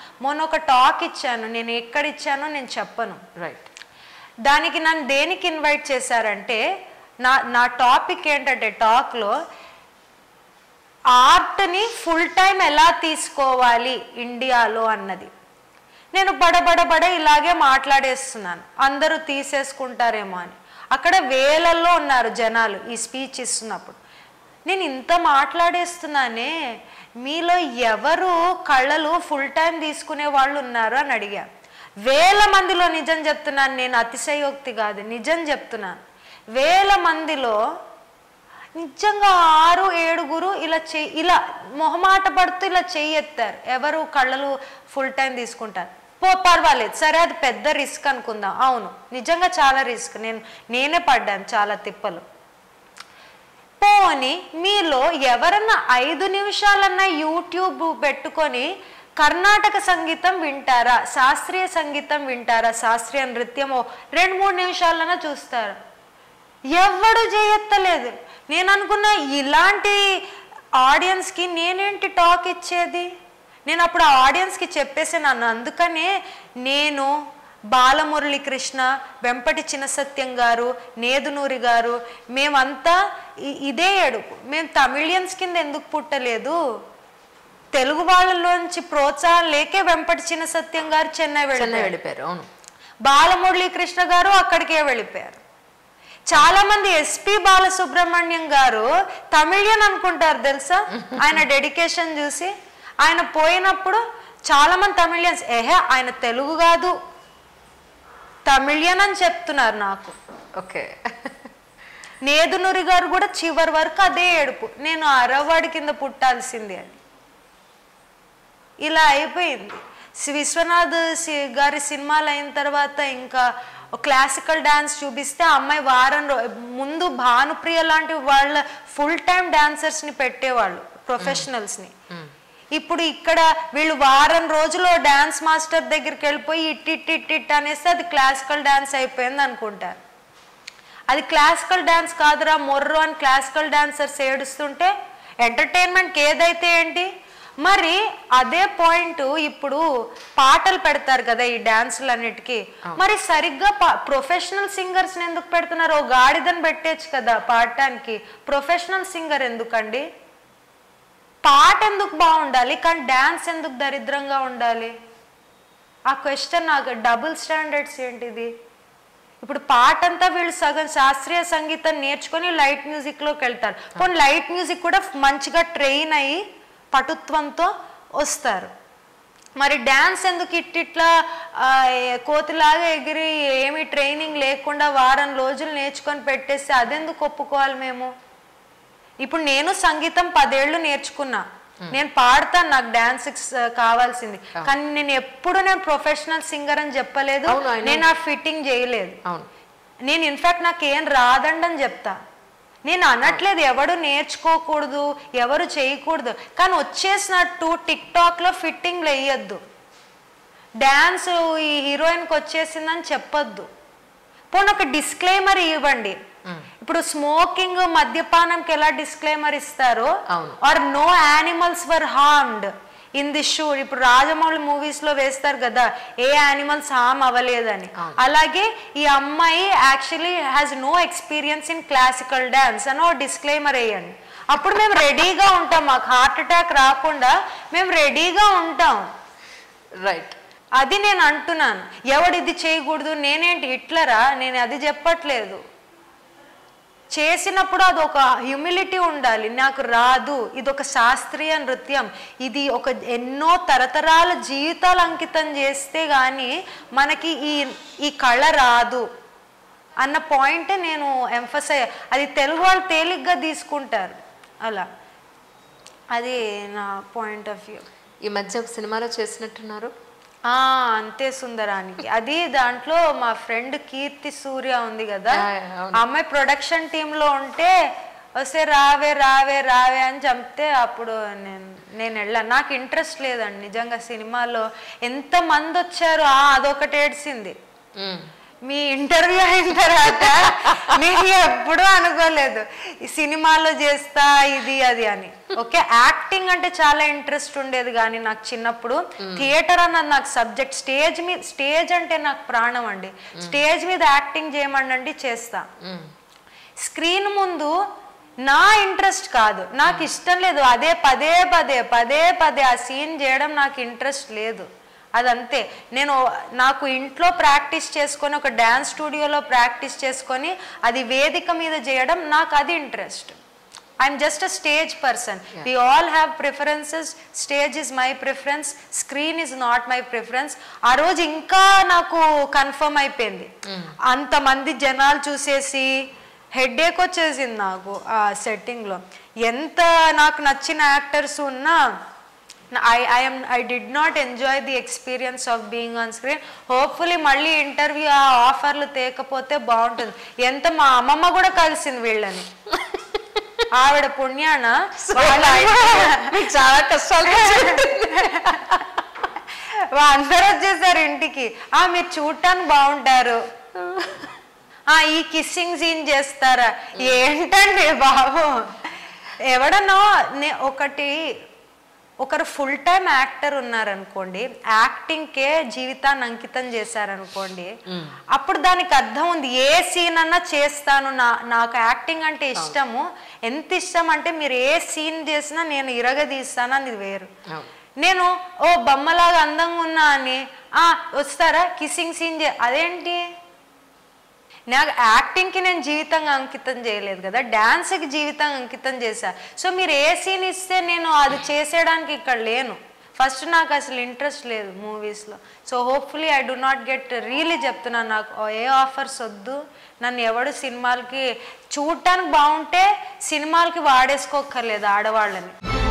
మొన్న ఒక టాక్ ఇచ్చాను నేను ఎక్కడ ఇచ్చానో నేను చెప్పను రైట్ దానికి నన్ను దేనికి ఇన్వైట్ చేశారంటే నా నా టాపిక్ ఏంటంటే టాక్లో ఆర్ట్ని ఫుల్ టైం ఎలా తీసుకోవాలి ఇండియాలో అన్నది నేను బడబడబడ ఇలాగే మాట్లాడేస్తున్నాను అందరూ తీసేసుకుంటారేమో అని అక్కడ వేలల్లో ఉన్నారు జనాలు ఈ స్పీచ్ ఇస్తున్నప్పుడు నేను ఇంత మాట్లాడేస్తున్నానే మీలో ఎవరు కళ్ళలు ఫుల్ టైం తీసుకునే వాళ్ళు ఉన్నారు అని అడిగా వేల మందిలో నిజం చెప్తున్నాను నేను అతిశయోక్తి కాదు నిజం చెప్తున్నాను వేల మందిలో నిజంగా ఆరు ఏడుగురు ఇలా చెయ్యి ఇలా మొహమాట పడుతూ ఇలా చెయ్యి ఎత్తారు ఎవరు కళ్ళలు ఫుల్ టైం తీసుకుంటారు పో పర్వాలేదు సరే అది పెద్ద రిస్క్ అనుకుందాం అవును నిజంగా చాలా రిస్క్ నేను నేనే పడ్డాను చాలా తిప్పలు పోని మీలో ఎవరన్నా ఐదు నిమిషాలన్నా యూట్యూబ్ పెట్టుకొని కర్ణాటక సంగీతం వింటారా శాస్త్రీయ సంగీతం వింటారా శాస్త్రీయ నృత్యమో రెండు మూడు నిమిషాలన్నా చూస్తారు ఎవడు చేయత్తలేదు నేను అనుకున్న ఇలాంటి ఆడియన్స్కి నేనేంటి టాక్ ఇచ్చేది నేను అప్పుడు ఆ ఆడియన్స్కి చెప్పేసి నన్ను అందుకనే నేను బాలమురళి కృష్ణ వెంపటి చిన్నసత్యం గారు నేదునూరి గారు మేమంతా ఇ- ఇదే ఎడుపు మేము తమిళియన్స్ కింద ఎందుకు పుట్టలేదు తెలుగు వాళ్ళలోంచి ప్రోత్సాహం లేకే వెంపటి చిన్నసత్యం గారు చెన్నై చెన్నై వెళ్ళారు వెళ్ళిపోయారు అవును బాలమురళి కృష్ణ గారు అక్కడికే వెళ్ళిపోయారు చాలా మంది ఎస్పి బాలసుబ్రహ్మణ్యం గారు తమిళియన్ అనుకుంటారు తెలుసా ఆయన డెడికేషన్ చూసి ఆయన పోయినప్పుడు చాలా మంది తమిళియన్స్ ఏహే ఆయన తెలుగు కాదు తమిళియన్ అని చెప్తున్నారు నాకు ఓకే నేదునూరి గారు కూడా చివరి వరకు అదే ఏడుపు నేను అరవాడి కింద పుట్టాల్సిందే అని ఇలా అయిపోయింది సి- విశ్వనాథ్ సి- గారి సినిమాలు అయిన తర్వాత ఇంకా క్లాసికల్ డాన్స్ చూపిస్తే ఆ అమ్మాయి వారం రో- ముందు భానుప్రియ లాంటి వాళ్ళ ఫుల్ టైం డాన్సర్స్ని పెట్టేవాళ్ళు ప్రొఫెషనల్స్ని ఇప్పుడు ఇక్కడ వీళ్ళు వారం రోజులు డాన్స్ మాస్టర్ దగ్గరికి వెళ్ళిపోయి ఇట్ ఇట్ ఇట్ ఇట్ అనేస్తే అది క్లాసికల్ డాన్స్ అయిపోయింది అనుకుంటారు అది క్లాసికల్ డాన్స్ కాదురా మొర్రో అని క్లాసికల్ డాన్సర్స్ ఏడుస్తుంటే ఎంటర్టైన్మెంట్కి ఏదైతే ఏంటి మరి అదే పాయింట్ ఇప్పుడు పాటలు పెడతారు కదా ఈ డాన్సులు అన్నిటికీ మరి సరిగ్గా ప్రొఫెషనల్ సింగర్స్ ఎందుకు పెడుతున్నారు ఓ గాడిదని పెట్టేచ్చు కదా పాడటానికి ప్రొఫెషనల్ సింగర్ ఎందుకండి పాట ఎందుకు బాగుండాలి కానీ డాన్స్ ఎందుకు దరిద్రంగా ఉండాలి ఆ క్వశ్చన్ నాకు డబుల్ స్టాండర్డ్స్ ఏంటిది ఇప్పుడు పాట అంతా వీళ్ళు సగం శాస్త్రీయ సంగీతం నేర్చుకొని లైట్ మ్యూజిక్లోకి వెళ్తారు పోనీ లైట్ మ్యూజిక్ కూడా మంచిగా ట్రైన్ అయ్యి పటుత్వంతో వస్తారు మరి డ్యాన్స్ ఎందుకు ఇట్టిట్లా ఆ, ఏ- కోతిలాగా ఎగిరి ఏమి ట్రైనింగ్ లేకుండా వారం రోజులు నేర్చుకొని పెట్టేస్తే అదెందుకు ఒప్పుకోవాలి మేము ఇప్పుడు నేను సంగీతం పదేళ్ళు నేర్చుకున్నా నేను పాడతాను నాకు డాన్స్ కావాల్సింది కానీ నేను ఎప్పుడు నేను ప్రొఫెషనల్ సింగర్ అని చెప్పలేదు అవును, I know. నేను ఆ ఫిట్టింగ్ చేయలేదు అవును నేను ఇన్ఫాక్ట్ నాకు ఏం రాదండి అని చెప్తా నేను అనట్లేదు ఎవడు నేర్చుకోకూడదు ఎవరు చేయకూడదు కానీ వచ్చేసినట్టు టిక్ టాక్లో ఫిట్టింగ్లు వేయొద్దు డ్యాన్స్ ఈ హీరోయిన్కి వచ్చేసిందని చెప్పొద్దు పోనీ ఒక డిస్క్లైమర్ ఇవ్వండి ఇప్పుడు స్మోకింగ్ మద్యపానంకి ఎలా డిస్క్లైమర్ ఇస్తారో అవును. Are no animals were harmed in the shoot ఇప్పుడు రాజమౌళి మూవీస్ లో వేస్తారు కదా ఏ యానిమల్స్ హార్మ్ అవ్వలేదని అలాగే ఈ అమ్మాయి actually has no experience in classical dance అని ఓ డిస్క్లైమర్ వేయండి అప్పుడు మేము రెడీగా ఉంటాం మాకు హార్ట్ అటాక్ రాకుండా మేము రెడీగా ఉంటాం రైట్ అది నేను అంటున్నాను ఎవడు ఇది చేయకూడదు నేనేంటి హిట్లరా నేను అది చెప్పట్లేదు చేసినప్పుడు అది ఒక హ్యూమిలిటీ ఉండాలి నాకు రాదు ఇది ఒక శాస్త్రీయ నృత్యం ఇది ఒక ఎన్నో తరతరాల జీవితాలు అంకితం చేస్తే కానీ మనకి ఈ ఈ కళ రాదు అన్న పాయింట్ నేను ఎంఫసై అది తెలుగు వాళ్ళు తేలిగ్గా తీసుకుంటారు అలా అది నా పాయింట్ ఆఫ్ వ్యూ ఈ మధ్య ఒక సినిమాలో చేసినట్టున్నారు ఆ అంతే సుందరానికి అది దాంట్లో మా ఫ్రెండ్ కీర్తి సూర్య ఉంది కదా ఆ, అవును. ఆ అమ్మాయి ప్రొడక్షన్ టీంలో ఉంటే వస్తే రావే రావే రావే అని చెప్తే అప్పుడు నేను నేను వెళ్ళాను నాకు ఇంట్రెస్ట్ లేదండి నిజంగా సినిమాలో ఎంత మంది వచ్చారు ఆ అదొకటి ఏడ్చింది మ్మ్. మీ ఇంటర్వ్యూ అయిన తర్వాత నేను ఎప్పుడూ అనుకోలేదు ఈ సినిమాలో చేస్తా ఇది అది అని ఓకే యాక్టింగ్ అంటే చాలా ఇంట్రెస్ట్ ఉండేది కానీ నాకు చిన్నప్పుడు థియేటర్ అన్నది నాకు సబ్జెక్ట్ స్టేజ్ మీద స్టేజ్ అంటే నాకు ప్రాణం అండి స్టేజ్ మీద యాక్టింగ్ చేయమండి చేస్తా స్క్రీన్ ముందు నా ఇంట్రెస్ట్ కాదు నాకు ఇష్టం లేదు అదే పదే పదే పదే పదే ఆ సీన్ చేయడం నాకు ఇంట్రెస్ట్ లేదు అదంతే నేను నాకు ఇంట్లో ప్రాక్టీస్ చేసుకొని ఒక డ్యాన్స్ స్టూడియోలో ప్రాక్టీస్ చేసుకొని అది వేదిక మీద చేయడం నాకు అది interest I'm just a stage person we all have preferences stage is my preference screen is not my preference ఆ రోజు ఇంకా నాకు కన్ఫర్మ్ అయిపోయింది అంతమంది జనాలు చూసేసి హెడేక్ వచ్చేసింది నాకు ఆ సెట్టింగ్లో ఎంత నాకు నచ్చిన యాక్టర్స్ ఉన్నా I I'm I did not enjoy the experience of being on screen hopefully మళ్ళీ ఇంటర్వ్యూ ఆ ఆఫర్లు తేకపోతే బాగుంటుంది ఎంత మా అమ్మమ్మ కూడా కలిసింది వీళ్ళని ఆవిడ పుణ్యాన వాళ్ళ మీకు చాలా కష్టాలు అందరూ వచ్చేసారు ఇంటికి ఆ మీరు చూడటానికి బాగుంటారు ఆ ఈ కిస్సింగ్ సీన్ చేస్తారా ఏంటండి బాబు ఎవడనో నే- ఒకటి ఒకరు ఫుల్ టైం యాక్టర్ ఉన్నారనుకోండి యాక్టింగ్కే జీవితాన్ని అంకితం చేశారనుకోండి అప్పుడు దానికి అర్థం ఉంది ఏ సీన్ అన్నా చేస్తాను నా నాకు యాక్టింగ్ అంటే ఇష్టము ఎంత ఇష్టం అంటే మీరు ఏ సీన్ చేసినా నేను ఇరగదీస్తాను అది వేరు అవును. నేను ఓ బొమ్మలాగా అందంగా ఉన్నా అని ఆ వస్తారా కిస్సింగ్ సీన్ చే అదేంటి నాకు యాక్టింగ్కి నేను జీవితంగా అంకితం చేయలేదు కదా డ్యాన్స్కి జీవితం అంకితం చేశా సో మీరు ఏ సీన్ ఇస్తే నేను అది చేసేయడానికి ఇక్కడ లేను ఫస్ట్ నాకు అసలు ఇంట్రెస్ట్ లేదు మూవీస్లో so hopefully I do not get really చెప్తున్నాను నాకు ఏ ఆఫర్స్ వద్దు నన్ను ఎవడు సినిమాలకి చూడటానికి బాగుంటే సినిమాలకి వాడేసుకోక్కర్లేదు ఆడవాళ్ళని